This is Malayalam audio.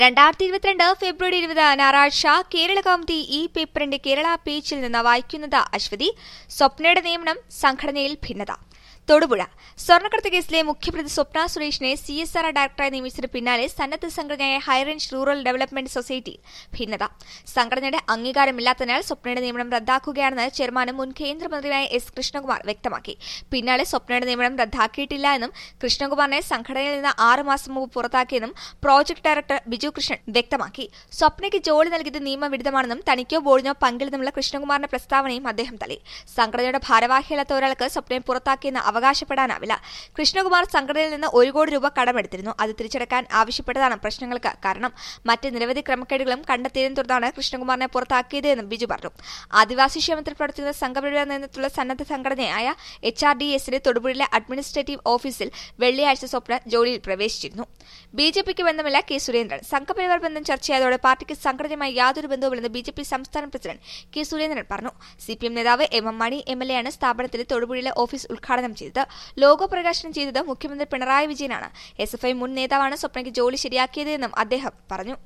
രണ്ടായിരത്തി ഇരുപത്തിരണ്ട് ഫെബ്രുവരി ഇരുപത് ഞായറാഴ്ച കേരള കൗമുദി ഈ പേപ്പറിന്റെ കേരള പേജിൽ നിന്ന് വായിക്കുന്നത് അശ്വതി സ്വപ്നയുടെ നിയമനം സംഘടനയിൽ ഭിന്നത തൊടുപുഴ സ്വർണ്ണക്കടത്ത് കേസിലെ മുഖ്യപ്രതി സ്വപ്ന സുരേഷിനെ സി എസ് ആർ ഡയറക്ടറായി നിയമിച്ചതിന് പിന്നാലെ സന്നദ്ധ സംഘടനയായ ഹൈറേഞ്ച് റൂറൽ ഡെവലപ്മെന്റ് സൊസൈറ്റി ഭിന്നത സംഘടനയുടെ അംഗീകാരമില്ലാത്തതിനാൽ സ്വപ്നയുടെ നിയമനം റദ്ദാക്കുകയാണെന്ന് ചെയർമാനും മുൻ കേന്ദ്രമന്ത്രിയായ എസ് കൃഷ്ണകുമാർ വ്യക്തമാക്കി പിന്നാലെ സ്വപ്നയുടെ നിയമനം റദ്ദാക്കിയിട്ടില്ല എന്നും കൃഷ്ണകുമാറിനെ സംഘടനയിൽ നിന്ന് ആറ് മാസം മുമ്പ് പുറത്താക്കിയെന്നും പ്രോജക്ട് ഡയറക്ടർ ബിജു കൃഷ്ണൻ വ്യക്തമാക്കി സ്വപ്നയ്ക്ക് ജോലി നൽകിയത് നിയമവിരുദ്ധമാണെന്നും തനിക്കോ ബോർഡിനോ പങ്കില്ലെന്നുമുള്ള കൃഷ്ണകുമാറിന്റെ പ്രസ്താവനയും അദ്ദേഹം തള്ളി സംഘടനയുടെ ഭാരവാഹിയല്ലാത്ത ഒരാൾക്ക് സ്വപ്നയെ പുറത്താക്കിയെന്ന് അവകാശപ്പെടാനാവില്ല കൃഷ്ണകുമാർ സംഘടനയിൽ നിന്ന് ഒരു കോടി രൂപ കടമെടുത്തിരുന്നു അത് തിരിച്ചടക്കാൻ ആവശ്യപ്പെട്ടതാണ് പ്രശ്നങ്ങൾക്ക് കാരണം മറ്റ് നിരവധി ക്രമക്കേടുകളും കണ്ടെത്തിയതിനെ തുടർന്നാണ് കൃഷ്ണകുമാറിനെ പുറത്താക്കിയത് എന്നും ബിജു പറഞ്ഞു ആദിവാസി ക്ഷേമത്തിൽ പ്രവർത്തിക്കുന്ന സംഘപരിവാർ നേതൃത്വത്തിലുള്ള സന്നദ്ധ സംഘടനയായ എച്ച് ആർ ഡി എസിന്റെ തൊടുപുഴയിലെ അഡ്മിനിസ്ട്രേറ്റീവ് ഓഫീസിൽ വെള്ളിയാഴ്ച സ്വപ്ന ജോലിയിൽ പ്രവേശിച്ചിരുന്നു ബി ജെ പിക്ക് ബന്ധമില്ല കെ സുരേന്ദ്രൻ സംഘപരിവാർ ബന്ധം ചർച്ചയായതോടെ പാർട്ടിക്ക് സംഘടനയുമായി യാതൊരു ബന്ധവുമില്ലെന്ന് ബി ജെ പി സംസ്ഥാന പ്രസിഡന്റ് കെ സുരേന്ദ്രൻ പറഞ്ഞു സി പി എം നേതാവ് M M Mani M L A ആണ് സ്ഥാപനത്തിലെ തൊടുപുഴയിലെ ഓഫീസ് ഉദ്ഘാടനം ചെയ്തത് ലോഗോ പ്രകാശനം ചെയ്തത് മുഖ്യമന്ത്രി പിണറായി വിജയനാണ് എസ് എഫ് ഐ മുൻ നേതാവാണ് സ്വപ്നയ്ക്ക് ജോലി ശരിയാക്കിയത് എന്നും അദ്ദേഹം പറഞ്ഞു